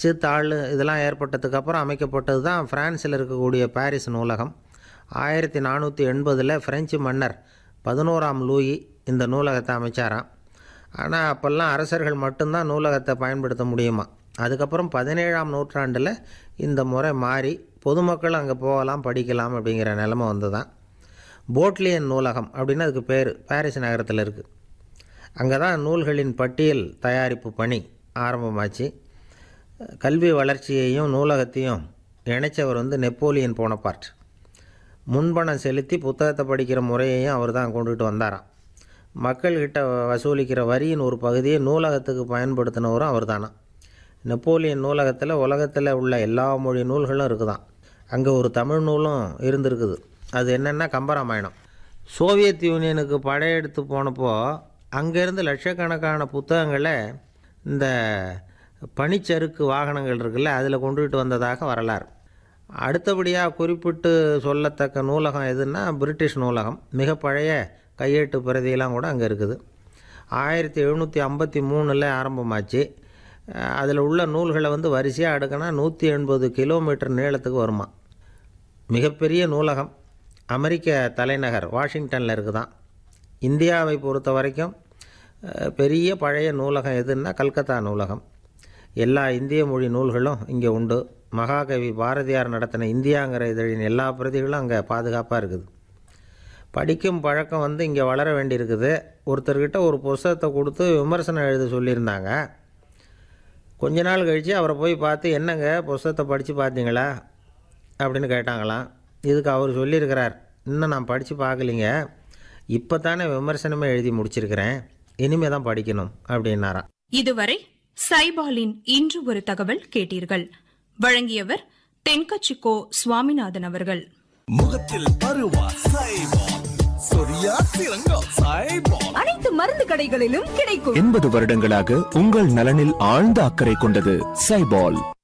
அச்சு தாள் இதெல்லாம் ஏற்பட்டதுக்கப்புறம் அமைக்கப்பட்டது தான் பிரான்சில் இருக்கக்கூடிய பாரிஸ் நூலகம் ஆயிரத்தி நானூற்றி எண்பதில் பிரெஞ்சு மன்னர் பதினோராம் லூயி இந்த நூலகத்தை அமைச்சாராம் ஆனால் அப்போல்லாம் அரசர்கள் மட்டும்தான் நூலகத்தை பயன்படுத்த முடியுமா அதுக்கப்புறம் பதினேழாம் நூற்றாண்டில் இந்த முறை மாறி பொதுமக்கள் அங்கே போகலாம் படிக்கலாம் அப்படிங்கிற நிலைமை வந்து தான் போட்லியன் நூலகம் அப்படின்னு அதுக்கு பேர் பாரிஸ் நகரத்தில் இருக்குது அங்கே தான் நூல்களின் பட்டியல் தயாரிப்பு பணி ஆரம்பமாச்சு கல்வி வளர்ச்சியையும் நூலகத்தையும் இணைச்சவர் வந்து நெப்போலியன் போனபார்ட் முன்பணம் செலுத்தி புத்தகத்தை படிக்கிற முறையையும் அவர் தான் கொண்டுட்டு வந்தாராம் மக்கள்கிட்ட வசூலிக்கிற வரியின் ஒரு பகுதியை நூலகத்துக்கு பயன்படுத்தினவரும் அவர் தானா நெப்போலியன் நூலகத்தில் உலகத்தில் உள்ள எல்லா மொழி நூல்களும் இருக்குதாம் அங்கே ஒரு தமிழ் நூலும் இருந்திருக்குது அது என்னென்னா கம்பராமாயணம் சோவியத் யூனியனுக்கு படையெடுத்து போனப்போ அங்கேருந்து லட்சக்கணக்கான புத்தகங்களை இந்த பனிச்சறுக்கு வாகனங்கள் இருக்குல்ல அதில் கொண்டுகிட்டு வந்ததாக வரலாறு அடுத்தபடியாக குறிப்பிட்டு சொல்லத்தக்க நூலகம் எதுன்னா பிரிட்டிஷ் நூலகம் மிக பழைய கையெழுத்து பிரதியெல்லாம் கூட அங்கே இருக்குது ஆயிரத்தி எழுநூற்றி ஐம்பத்தி மூணில் ஆரம்பமாச்சு அதில் உள்ள நூல்களை வந்து வரிசையாக அடுக்கினா நூற்றி எண்பது கிலோமீட்டர் நீளத்துக்கு வருமா மிகப்பெரிய நூலகம் அமெரிக்க தலைநகர் வாஷிங்டனில் இருக்குதான் இந்தியாவை பொறுத்த வரைக்கும் அஹ், பெரிய பழைய நூலகம் எதுன்னா கல்கத்தா நூலகம் எல்லா இந்திய மொழி நூல்களும் இங்கே உண்டு மகாகவி பாரதியார் நடத்தின இந்தியாங்கிற இதழின் எல்லா பிரதிகளும் அங்கே பாதுகாப்பாக இருக்குது படிக்கும் பழக்கம் வந்து இங்கே வளர வேண்டியிருக்குது ஒருத்தர்கிட்ட ஒரு புஸ்தகத்தை கொடுத்து விமர்சனம் எழுத சொல்லியிருந்தாங்க கொஞ்ச நாள் கழித்து அவரை போய் பார்த்து என்னங்க புஸ்தகத்தை படித்து பார்த்தீங்களா அப்படின்னு கேட்டாங்களாம் இதுக்கு அவர் சொல்லியிருக்கிறார் இன்னும் நான் படித்து பார்க்கலிங்க இப்போ தானே விமர்சனமே எழுதி முடிச்சிருக்கிறேன் இனிமே தான் படிக்கணும் அப்படின்னாராம் இதுவரை சைபாலின் இன்று ஒரு தகவல் கேட்டீர்கள் வழங்கியவர் தென்கச்சிக்கோ சுவாமிநாதன் அவர்கள் முகத்தில் பருவா சைபால் சொரியா சிறங்கா சைபால் அனைத்து மருந்து கடைகளிலும் கிடைக்கும் எண்பது வருடங்களாக உங்கள் நலனில் ஆழ்ந்த அக்கறை கொண்டது சைபால்